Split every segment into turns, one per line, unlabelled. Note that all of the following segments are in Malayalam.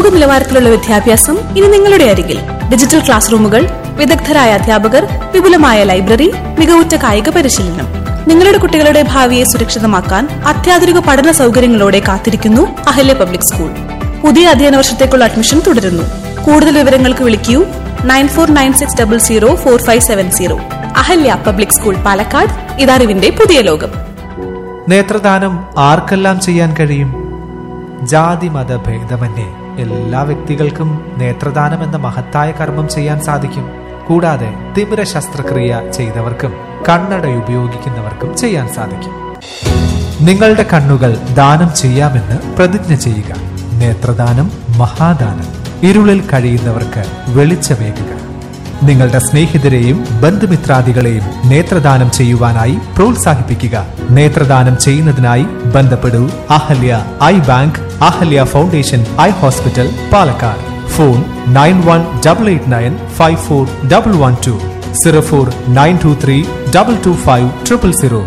ലോക നിലവാരത്തിലുള്ള വിദ്യാഭ്യാസം ഇനി നിങ്ങളുടെ അരികിൽ ഡിജിറ്റൽ ക്ലാസ് റൂമുകൾ വിദഗ്ധരായ അധ്യാപകർ വിപുലമായ ലൈബ്രറി മികവുറ്റ കായിക പരിശീലനം നിങ്ങളുടെ കുട്ടികളുടെ ഭാവിയെ സുരക്ഷിതമാക്കാൻ അത്യാധുനിക പഠന സൗകര്യങ്ങളോടെ കാത്തിരിക്കുന്നു അഹല്യ പബ്ലിക് സ്കൂൾ പുതിയ അധ്യയന വർഷത്തേക്കുള്ള അഡ്മിഷൻ തുടരുന്നു കൂടുതൽ വിവരങ്ങൾക്ക് വിളിക്കൂ nine four nine six double zero four five seven zero Ahalya public school Palakkad ഇതറിവിന്റെ പുതിയ ലോകം
നേത്രദാനം ആർക്കെല്ലാം ചെയ്യാൻ കഴിയും ജാതി മത ഭേദമന്യേ എല്ലാ വ്യക്തികൾക്കും നേത്രദാനം എന്ന മഹത്തായ കർമ്മം ചെയ്യാൻ സാധിക്കും കൂടാതെ തിമിര ശസ്ത്രക്രിയ ചെയ്തവർക്കും കണ്ണട ഉപയോഗിക്കുന്നവർക്കും ചെയ്യാൻ സാധിക്കും നിങ്ങളുടെ കണ്ണുകൾ ദാനം ചെയ്യാമെന്ന് പ്രതിജ്ഞ ചെയ്യുക നേത്രദാനം മഹാദാനം ഇരുളിൽ കഴിയുന്നവർക്ക് വെളിച്ചമേകുക നിങ്ങളുടെ സ്നേഹിതരെയും ബന്ധുമിത്രാദികളെയും നേത്രദാനം ചെയ്യുവാനായി പ്രോത്സാഹിപ്പിക്കുക നേത്രദാനം ചെയ്യുന്നതിനായി ബന്ധപ്പെടൂ Ahalya eye bank Ahalya foundation eye hospital Palakkad phone nine one double eight nine five four double one two zero four nine two three double two five triple zero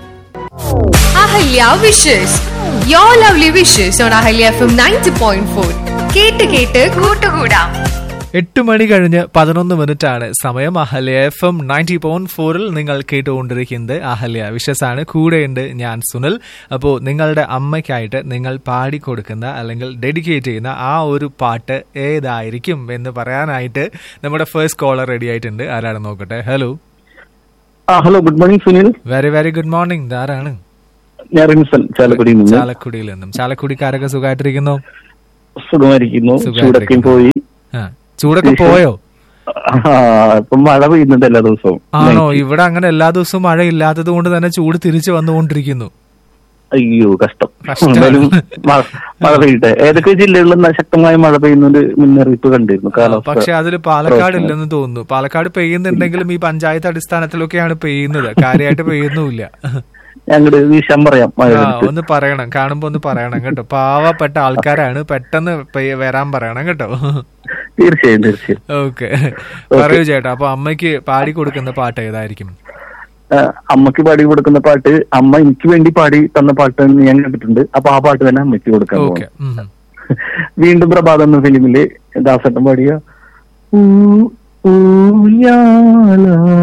Ahalya wishes you lovely wishes on Ahalya F M ninety point four കേട്ട് കേട്ട് കൂട്ടുകൂടാം
എട്ട് മണി കഴിഞ്ഞ് പതിനൊന്ന് മിനിറ്റ് ആണ് സമയം Ahalya F M ninety point ഫോറിൽ നിങ്ങൾ കേട്ടുകൊണ്ടിരിക്കുന്നത് അഹല്യ വിശ്വസാണ് കൂടെയുണ്ട് ഞാൻ സുനിൽ അപ്പോൾ നിങ്ങളുടെ അമ്മയ്ക്കായിട്ട് നിങ്ങൾ പാടിക്കൊടുക്കുന്ന അല്ലെങ്കിൽ ഡെഡിക്കേറ്റ് ചെയ്യുന്ന ആ ഒരു പാട്ട് ഏതായിരിക്കും എന്ന് പറയാനായിട്ട് നമ്മുടെ ഫസ്റ്റ് കോളർ റെഡി ആയിട്ടുണ്ട് ആരാണ് നോക്കട്ടെ ഹലോ
ആ hello good morning Sunil
very very good morning ആരാണ്
ഞാൻ റിൻസൺ ചാലക്കുടിയിൽ നിന്ന്
ചാലക്കുടിയിൽ നിന്നും ചാലക്കുടിക്കാരൊക്കെ സുഖമായിട്ടിരിക്കുന്നു
സുഖമായിരിക്കുന്നു
സുഖമായിട്ടിരിക്കുന്നു.
ചൂടൊക്കെയും പോയി
ആ ചൂടൊക്കെ പോയോ
ആ ഇപ്പൊ മഴ പെയ്യുന്നുണ്ട് എല്ലാ ദിവസവും
ആണോ ഇവിടെ അങ്ങനെ എല്ലാ ദിവസവും മഴ ഇല്ലാത്തത് കൊണ്ട് തന്നെ ചൂട് തിരിച്ചു വന്നുകൊണ്ടിരിക്കുന്നു
അയ്യോ കഷ്ടം
കഷ്ടം.
എന്തായാലും മഴ മഴ പെയ്യട്ടെ ഏതൊക്കെ ജില്ലകളിൽ ന- ശക്തമായ മഴ പെയ്യുന്നൊരു മുന്നറിയിപ്പ് കണ്ടിരുന്നു കാലാവസ്ഥ
പക്ഷെ അതിൽ പാലക്കാട് ഇല്ലെന്ന് തോന്നുന്നു പാലക്കാട് പെയ്യുന്നുണ്ടെങ്കിലും ഈ പഞ്ചായത്ത് അടിസ്ഥാനത്തിലൊക്കെയാണ് പെയ്യുന്നത് കാര്യമായിട്ട് പെയ്യുന്നുമില്ല
ഞങ്ങട് വീശാൻ പറയാം മഴ
ആ
എടുത്ത്.
ഒന്ന് പറയണം കാണുമ്പോ ഒന്ന് പറയണം കേട്ടോ പാവപ്പെട്ട ആൾക്കാരാണ് പെട്ടെന്ന് പെയ്യ- വരാൻ പറയണം കേട്ടോ
തീർച്ചയായും തീർച്ചയായും
ഓക്കെ പറയൂ ചേട്ടാ അപ്പൊ അമ്മയ്ക്ക് പാടി കൊടുക്കുന്ന പാട്ട് ഏതായിരിക്കും
ആ, അമ്മക്ക് പാടി കൊടുക്കുന്ന പാട്ട് അമ്മ എനിക്ക് വേണ്ടി പാടി തന്ന പാട്ട് ഞാൻ കണ്ടിട്ടുണ്ട് അപ്പൊ ആ പാട്ട് തന്നെ അമ്മയ്ക്ക് കൊടുക്കാൻ
ഓക്കെ
പോകും വീണ്ടും പ്രഭാതം എന്ന ഫിലിമില് ദാസട്ടം പാടിയ ഊ- ഊയാല